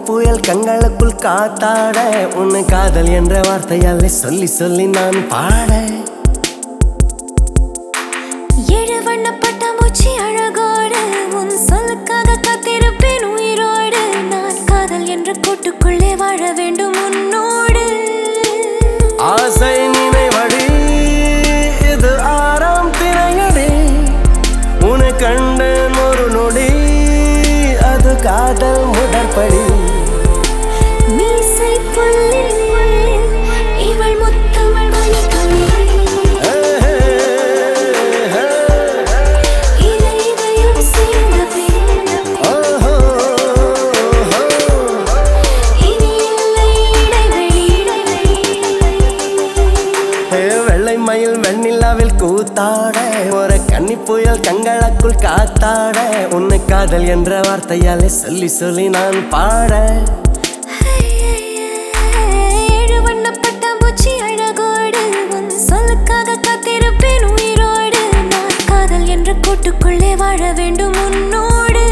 புயல் கண்களுக்குள் காத்தாட உன்னை காதல் என்ற வார்த்தையாலே சொல்லி சொல்லி நான் பாட ஏழு வண்ண பட்டாம்பூச்சி அழகோடு உன் சொல்லுக்காக காத்திருப்பேன் உயிரோடு நான் காதல் என்ற கூட்டுக்குள்ளே வாழ வேண்டும் உன்னோடு ஆசை நினைவடி இது ஆறாம் திரையடி உன்னை கண்டேன் ஒரு நொடி அது காதல் முதற்படி மீசை புல்லில் இவள் முத்தமிழ் மணிக்கொடி இது இதயம் சேர்ந்த பின் இனி இல்லை இடைவெளி ஏ, வெள்ளை மயில் வெண்ணிலாவில் கூத்தாட ஒரு கன்னி புயல் கண்களுக்குள் காத்தாட உன்னை காதல் என்ற வார்த்தையாலே சொல்லி சொல்லி நான் பாட ஏழு வண்ண பட்டாம்பூச்சி அழகோடு உன் சொல்லுக்காக காத்திருப்பேன் உயிரோடு நான் காதல் என்ற கூட்டுக்குள்ளே வாழ வேண்டும் உன்னோடு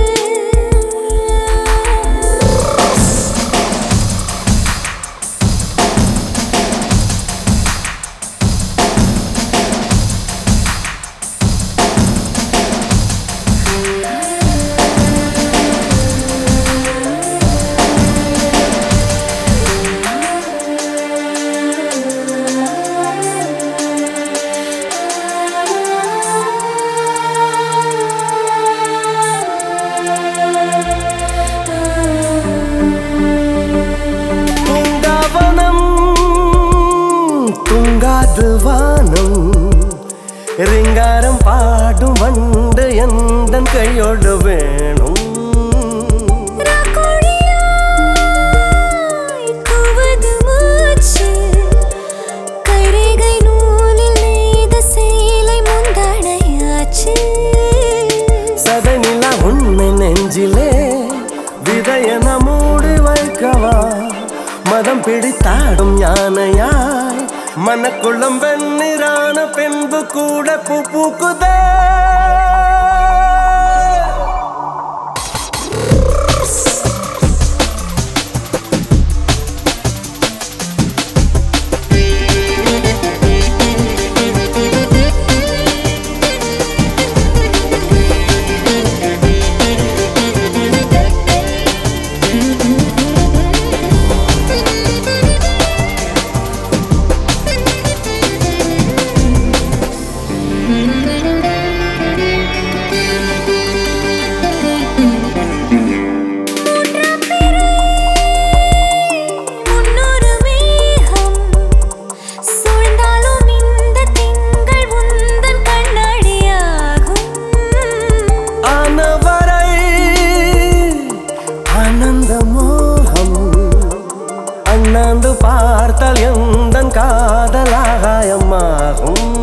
பூங்காவனம் தூங்காது வானம் ரிங்காரம் பாடும் வண்டு எந்த கையோடு வேணும் ராக்கோழியாய் கூவது மூச்சு கைரேகை நூலில் நெய்த சேலை முந்தானையாச்சு சதனில உண்மை நெஞ்சிலே விதையன மூடி வைக்கவா மதம் பிடித்தாடும் யானையாய் மனக்குளம் வெண்ணிறான பின்பு கூட பூ பூக்குதே முன்னொரு மேகம் சூழ்ந்தாலும் இந்த திங்கள் உந்தன் கண்ணாடியாகும் ஆனவரை ஆனந்த மோகம் அண்ணாந்து பார்த்தால் எந்த காதலாகாயமாகும்